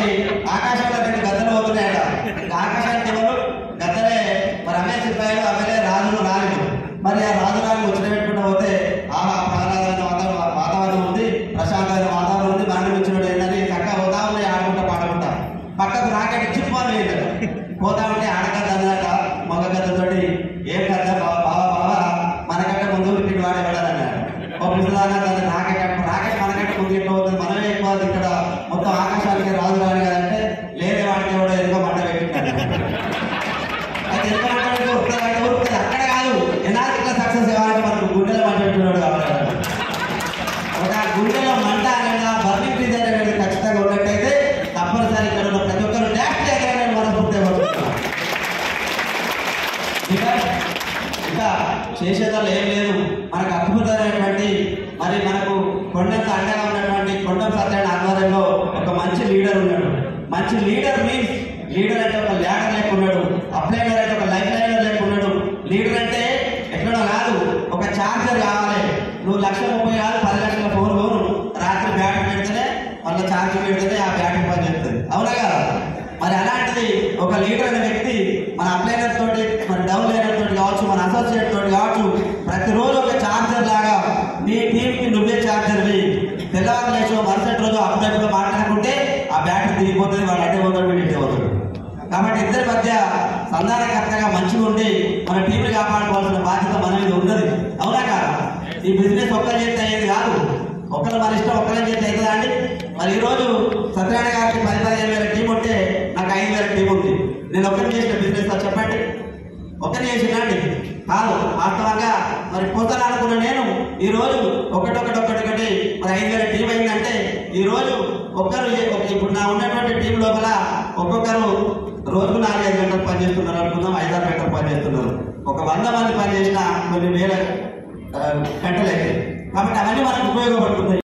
ఆకాశంలో రెండు గద్దలు పోతున్నాయట ఇంకా ఆకాశానికి ఎవరు గద్దలే మరి అమ్మే సిపాయిలు అమ్మలే రాజులు రాలేదు మరి ఆ రాజు రాజు వచ్చిన పెట్టుకుంటూ పోతే ఆహా ప్రహ్లాదమైన వాతావరణం వాతావరణం ఉంది ప్రశాంతమైన వాతావరణం ఉంది బండి వచ్చినోడు ఏంటని చక్కగా పోతా ఉన్నాయి ఆడుకుంటా పాడుకుంటా పక్కకు రాకెట్ చిప్పని లేదు పోతా ఉంటే ఆడగద్ద అన్నట మగ గద్దతోటి ఏం గద్ద బావా బావా బావా మనకంటే ముందు ఇటు వాడే అన్నాడు ఓ పిల్లలాగా దాన్ని రాకెట్ రాకెట్ మనకంటే ముందు ఎక్కువ అవుతుంది మనమే ఎక్కువ అవుతుంది ఇక్కడ మొత్తం ఆకాశానికి రాజు రాని కదంటే లేదే వాడికి ఎవడో ఎందుకో మంట పెట్టింటాడు అయితే ఎంత మాట్లాడితే ఉరుకుతుంది ఉరుకుతుంది అక్కడ కాదు ఎన్నాళ్ళు ఇట్లా సక్సెస్ ఇవ్వాలంటే మనకు గుండెలో మంట పెట్టుకున్నాడు కాబట్టి ఒక గుండెలో మంట అనేది బర్నింగ్ డిజైన్ అనేది ఖచ్చితంగా ఉన్నట్టయితే తప్పనిసరి ఇక్కడ ఉన్న ప్రతి ఒక్కరు డాష్ చేయాలని మనస్ఫూర్తిగా కోరుకుంటున్నాను. ఇంకా ఇంకా చేసేదాలు ఏం లేదు మనకు అద్భుతమైనటువంటి మరి మనకు కొండంత అండగా ఉన్నటువంటి కొండం సత్యాన్ని ఆధ్వర్యంలో ఒక మంచి లీడర్ ఉన్నాడు మంచి లీడర్ మీన్స్ లీడర్ అంటే ఒక ల్యాడర్ లెక్క ఉన్నాడు అప్లైనర్ అంటే ఒక లైఫ్ లైనర్ లెక్క ఉన్నాడు లీడర్ అంటే ఎక్కడో కాదు ఒక ఛార్జర్ కావాలి నువ్వు లక్ష ముప్పై కాదు పది లక్షల ఫోన్ కొను రాత్రి బ్యాటరీ పెడితేనే మళ్ళీ ఛార్జ్ పెడితేనే ఆ బ్యాటరీ పని చేస్తుంది అవునా కదా మరి అలాంటిది ఒక లీడర్ అనే వ్యక్తి మన అప్లైనర్ తోటి మన డౌన్ లైనర్ తోటి కావచ్చు మన అసోసియేట్ తోటి కావచ్చు ప్రతిరోజు ఒక ఛార్జర్ లాగా నీ టీం కి నువ్వే ఛార్జర్ తెల్లవారు లేచో మరుసటి రోజు అప్పుడప్పుడు మాట్లాడుకుంటే ఆ బ్యాటరీ తిరిగిపోతుంది వాడు అడ్డే పోతాడు వీడు ఇట్టే పోతాడు కాబట్టి ఇద్దరి మధ్య సంధానకర్తగా మంచిగా ఉండి మన టీంని కాపాడుకోవాల్సిన బాధ్యత మన మీద ఉన్నది అవునా కాదా ఈ బిజినెస్ ఒక్కరు చేస్తే అయ్యేది కాదు ఒకరు మన ఇష్టం ఒక్కరే చేస్తే అవుతుందా అండి మరి ఈ రోజు సత్యనారాయణ గారికి పది పదిహేను వేల టీం ఉంటే నాకు ఐదు వేల టీం ఉంది నేను ఒక్కరిని చేసిన బిజినెస్ అది చెప్పండి ఒకరిని చేసిన అండి కాదు వాస్తవంగా మరి పోతాను అనుకున్న నేను ఈ రోజు ఒకటొకటి ఒకటొకటి మరి ఐదు వేల టీం అయిందంటే ఈ రోజు ఒక్కరు చే- ఒక- ఇప్పుడు నా ఉన్నటువంటి టీం లోపల ఒక్కొక్కరు రోజుకు నాలుగైదు గంటలు పనిచేస్తున్నారు అనుకుందాం ఐదారు గంటలు పనిచేస్తున్నారు ఒక వంద మంది పనిచేసిన కొన్ని వేల ఆ, గంటలు అయితే కాబట్టి అవన్నీ మనకు ఉపయోగపడుతున్నాయి